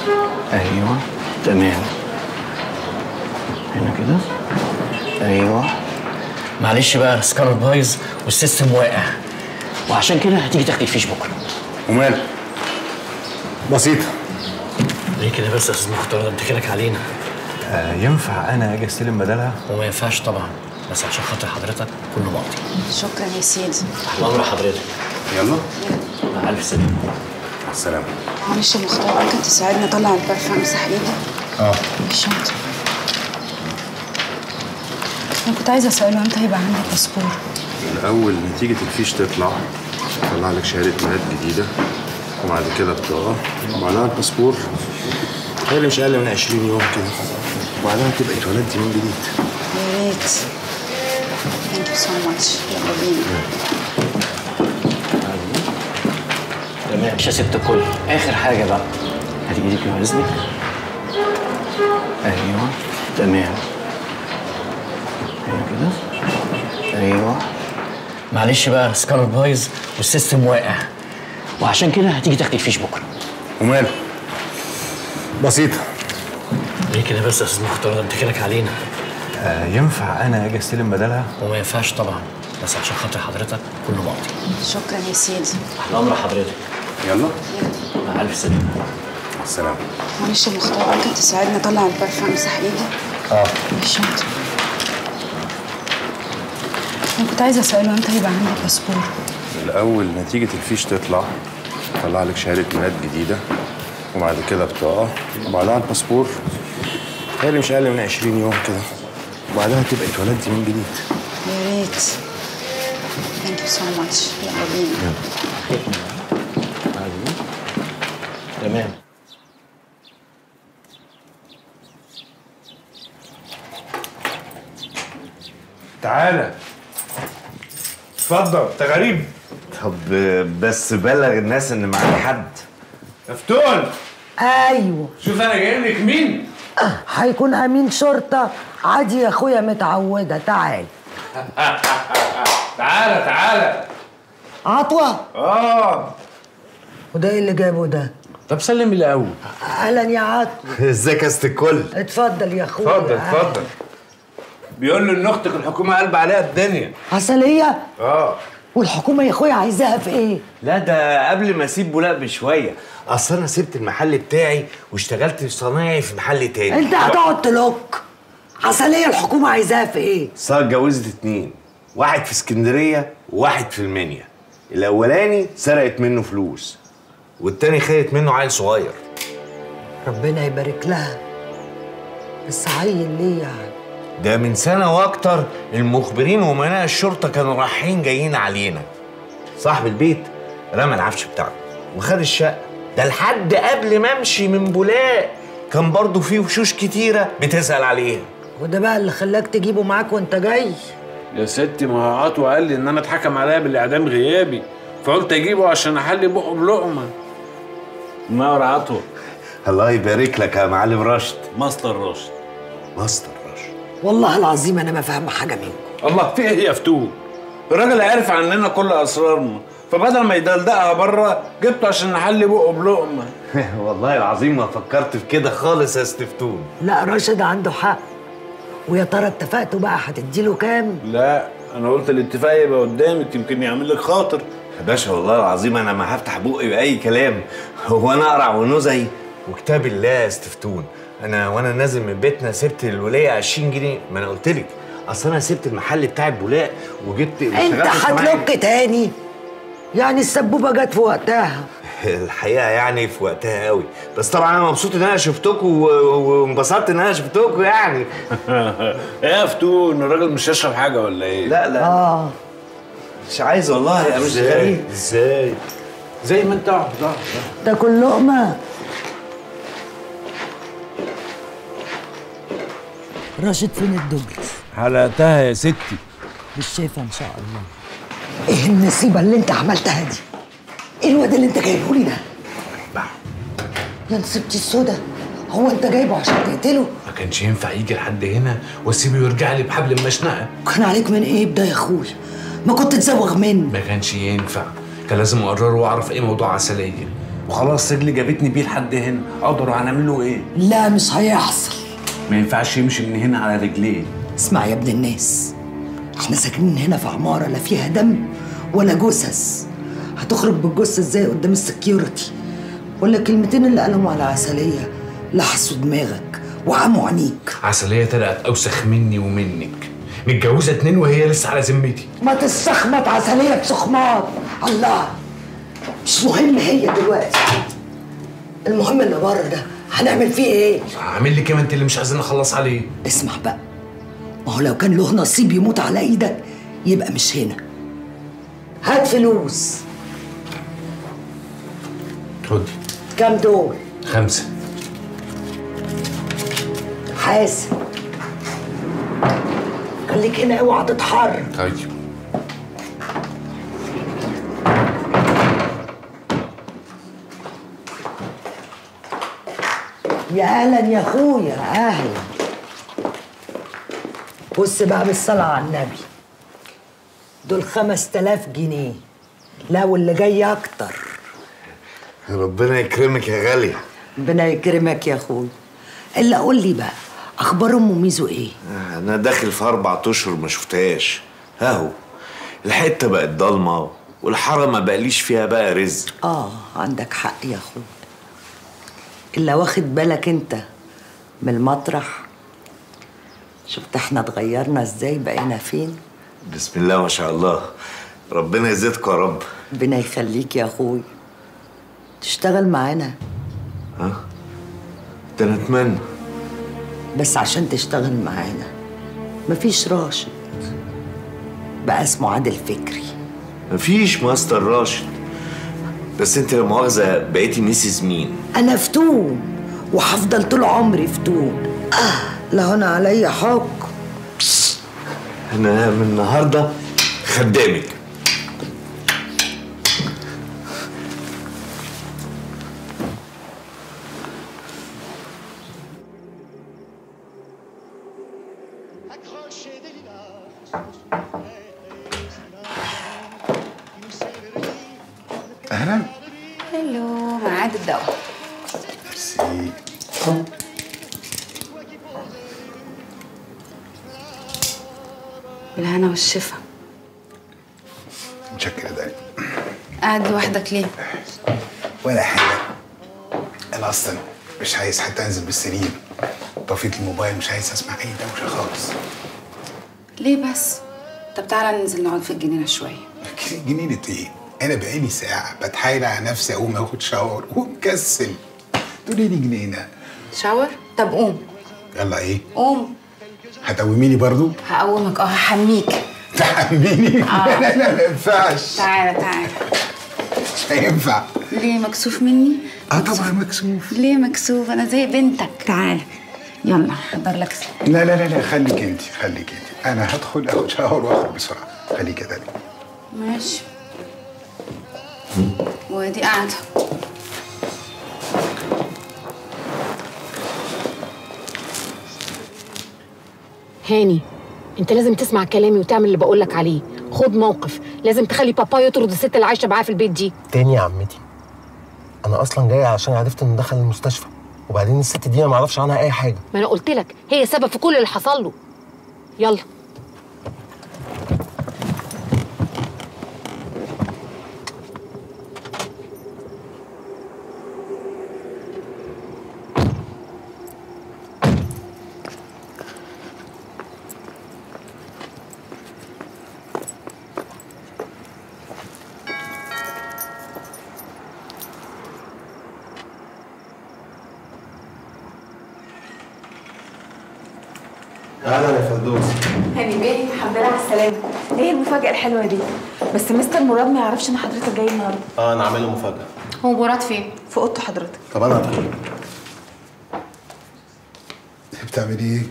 ايوه تمام هنا كده ايوه معلش بقى السكانر بايظ والسيستم واقع وعشان كده هتيجي تاخدي الفيش بكره ومال بسيطة ليه كده بس يا استاذ مختار ده اتكلك علينا آه ينفع انا اجي استلم بدلها؟ وما ينفعش طبعا بس عشان خاطر حضرتك كله ماضي شكرا يا سيدي الله امر حضرتك يلا مع الف سلامه مع السلامة معلش يا مختار ممكن تساعدني اطلع البرفان امسح ايدي اه في الشنطه انا كنت عايزه اساله امتى هيبقى عندي باسبور الأول نتيجة الفيش تطلع طلع لك شهادة ميلاد جديدة وبعد كده بطاقة وبعدها الباسبور هي مش أقل من 20 يوم كده وبعدها تبقى اتولدتي من جديد يا ريت ثانك يو سو ماتش يلا بينا تمام مش ست الكل اخر حاجه بقى هاتي ايدك يا اذنك ايوه تمام هنا كده ايوه معلش بقى السكانر بايظ والسيستم واقع وعشان كده هتيجي تاخدي الفيش بكره وماله بسيطة ليه كده بس يا استاذ مختار ده اتكلك علينا آه ينفع أنا أجي استلم بدلها؟ وما ينفعش طبعا بس عشان خاطر حضرتك كله ماضي شكرا يا سيدي الله امر حضرتك يلا مع الف سلامه مع السلامة معلش يا مختار ممكن تساعدني اطلع البرفان امسح ايدي اه في الشنطه انا كنت عايزه اساله امتى هيبقى عندي باسبور الأول نتيجة الفيش تطلع طلع لك شهادة ميلاد جديدة وبعد كده بطاقة وبعدها الباسبور هي مش أقل من 20 يوم كده وبعدها تبقى اتولدتي من جديد يا ريت ثانك يو سو ماتش يلا بينا تمام تعالى اتفضل انت غريب طب بس بلغ الناس ان معاك حد مفتون ايوه شوف انا جاي لك مين هيكون امين شرطه عادي يا اخويا متعوده تعال تعالى تعالى عطوه اه وده ايه اللي جابه ده طب سلم الاول اهلا يا عطوه ازيك يا ست الكل اتفضل يا اخويا اتفضل اتفضل بيقول له ان اختك الحكومه قلب عليها الدنيا عسليه اه والحكومه يا اخويا عايزاها في ايه لا ده قبل ما اسيب بولاق بشويه اصل انا سبت المحل بتاعي واشتغلت صنايعي في محل تاني انت هتقعد تلوك عسليه الحكومه عايزاها في ايه صار اتجوزت اتنين واحد في اسكندريه وواحد في المنيا الاولاني سرقت منه فلوس والتاني خدت منه عيل صغير ربنا يبارك لها بس عيل ليه يعني ده من سنة وأكتر المخبرين وأمناء الشرطة كانوا رايحين جايين علينا صاحب البيت رمى العفش بتاعه وخد الشقة ده لحد قبل ما أمشي من بولاق كان برضه فيه وشوش كتيرة بتسأل عليها وده بقى اللي خلاك تجيبه معاك وانت جاي يا ستي ما هو عطوة قال لي ان انا اتحكم عليا بالاعدام غيابي فقلت اجيبه عشان احلي بقه بلقمه نور عطوة الله يبارك لك يا معلم رشد مصدر راشد مصدر رشد والله العظيم انا ما فاهمه حاجه منكم الله في ايه يا فتون الراجل عارف عننا كل اسرارنا فبدل ما يدلدقها بره جبته عشان نحلي بقه بلقمه والله العظيم ما فكرت في كده خالص يا استفتون لا راشد عنده حق ويا ترى اتفقتوا بقى هتديله كام لا انا قلت الاتفاق يبقى قدامك يمكن يعمل لك خاطر يا باشا والله العظيم انا ما هفتح بقي باي كلام هو انا اقرع ونزعي وكتاب الله يا استفتون انا وانا نازل من بيتنا سبت الولايه 20 جنيه ما انا قلت لك اصل انا سبت المحل بتاع البولاق وجبت انت واشتغلت صنايعي. هتلوك تاني يعني السبوبه جت في وقتها الحقيقه يعني في وقتها قوي بس طبعا انا مبسوط ان انا شفتكم و- وانبسطت ان انا شفتكم يعني ايه يا فتون الراجل مش هيشرب حاجه ولا ايه لا لا اه مش عايز والله يا مش غريب ازاي زي ما انت اقعد اقعد تاكل لقمه راشد فين الدبل حلقتها يا ستي مش شايفه ان شاء الله ايه النصيبه اللي انت عملتها دي ايه الواد اللي انت جايبه لي ده يا نصيبتي السودا هو انت جايبه عشان تقتله ما كانش ينفع يجي لحد هنا واسيبه يرجع لي بحبل المشنقه كان عليك من ايه ده يا اخويا ما كنت تزوغ منه ما كانش ينفع كان لازم اقرره واعرف ايه موضوع عسليه وخلاص رجلي جابتني بيه لحد هنا اقدر هنعمل له ايه لا مش هيحصل ما ينفعش يمشي من هنا على رجليه اسمع يا ابن الناس احنا ساكنين هنا في عمارة لا فيها دم ولا جثث هتخرج بالجثة ازاي قدام السكيورتي ولا الكلمتين اللي قالهم على عسلية لحسوا دماغك وعموا عينيك عسلية طلعت اوسخ مني ومنك متجوزة اتنين وهي لسه على ذمتي ما تستخمت عسلية بسخمات الله مش مهم هي دلوقتي المهم اللي بره ده هنعمل فيه ايه عامل لي كده انت اللي مش عايزين نخلص عليه اسمع بقى ما هو لو كان له نصيب يموت على ايدك يبقى مش هنا هات فلوس خدي كام دول خمسة حاسب خليك هنا اوعى تتحرك طيب يا اهلا يا اخويا اهلا بص بقى بالصلاة على النبي دول خمس تلاف جنيه لا واللي جاي اكتر ربنا يكرمك يا غالية ربنا يكرمك يا اخويا الا قول لي بقى اخبار ام ميزو ايه أنا داخل في أربع أشهر ما شفتهاش أهو الحتة بقت ضلمة والحارة ما بقليش فيها بقى رزق اه عندك حق يا اخويا الا واخد بالك انت من المطرح شفت احنا اتغيرنا ازاي بقينا فين بسم الله ما شاء الله ربنا يزيدكم يا رب ربنا يخليك يا اخويا تشتغل معانا ده أنا أتمنى بس عشان تشتغل معانا مفيش راشد بقى اسمه عادل فكري مفيش ماستر راشد بس انت لا مؤاخذة بقيتي ميسيس مين؟ انا فتون وهفضل طول عمري فتون آه لا هنا عليا حكم أنا من النهاردة خدامك اهلا هلو ميعاد الدواء ميرسي بالهنا والشفا متشكر يا داني قاعد لوحدك ليه؟ ولا حاجه انا اصلا مش عايز حتى انزل بالسرير طفيت الموبايل مش عايز اسمع اي دوشه خالص ليه بس؟ طب تعالى ننزل نقعد في الجنينة شوية جنينة ايه؟ انا بقالي ساعه بتحايل على نفسي اقوم اخد شاور ومكسل تقولي لي جنينه شاور؟ طب قوم يلا ايه؟ قوم هتقوميني برضو؟ هقومك اه هحميك تحميني؟ آه. لا لا لا ما ينفعش تعالى تعالى مش هينفع ليه مكسوف مني؟ اه طبعا مكسوف ليه مكسوف؟ أنا زي بنتك تعالى يلا حضر لك سلام لا لا لا لا خليك انت خليك انت انا هدخل اخد شاور واخرج بسرعه خليك يا داني ماشي وادي قاعدة هاني انت لازم تسمع كلامي وتعمل اللي بقولك عليه خد موقف لازم تخلي بابا يطرد الست اللي عايشه معاه في البيت دي تاني يا عمتي انا اصلا جاي عشان عرفت انه دخل المستشفى وبعدين الست دي انا ما اعرفش عنها اي حاجه ما انا قلت لك هي سبب في كل اللي حصل له يلا اهلا يا فردوس هاني بيه الحمد لله على السلامة ايه المفاجأة الحلوة دي؟ بس مستر مراد ما يعرفش ان حضرتك جاي النهارده اه انا عامل له مفاجاه هو مراد فين؟ في اوضته حضرتك طب انا هدخل بتعملي ايه؟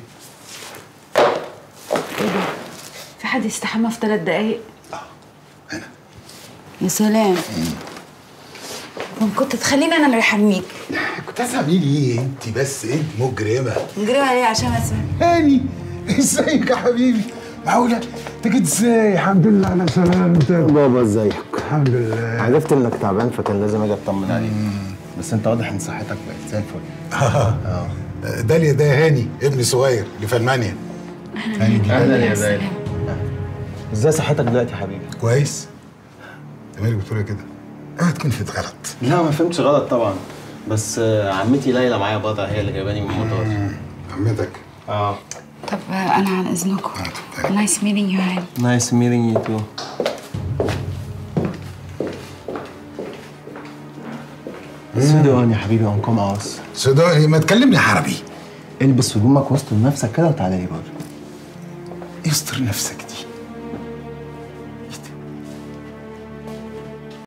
في حد يستحمى في ثلاث دقايق انا يا سلام كنت تخليني انا اللي احميك كنت هتعملي ايه انت بس انت مجرمه نجريها ليه عشان اسمع هاني ازيك يا حبيبي معقوله انت جيت ازاي الحمد لله على سلامتك بابا ازيك الحمد لله عرفت انك تعبان فكان لازم اجي اطمن عليك بس انت واضح ان صحتك بقت زي الفل اه داليا ده هاني ابني صغير اللي في المانيا هاني دي اهلا داليا. يا داليا ازاي صحتك دلوقتي يا حبيبي كويس انت مالك بتقول كده اوعى تكون فيت غلط لا ما فهمتش غلط طبعا بس آه، عمتي ليلى معايا بضع هي اللي جايباني من المطار عمتك اه طب آه، انا عن اذنكم نايس ميتنج يو هاني نايس ميتنج يو تو سودان يا حبيبي انكم اوس سوداني ما تكلمني عربي البس هدومك واستر نفسك كده وتعالى لي بره استر نفسك دي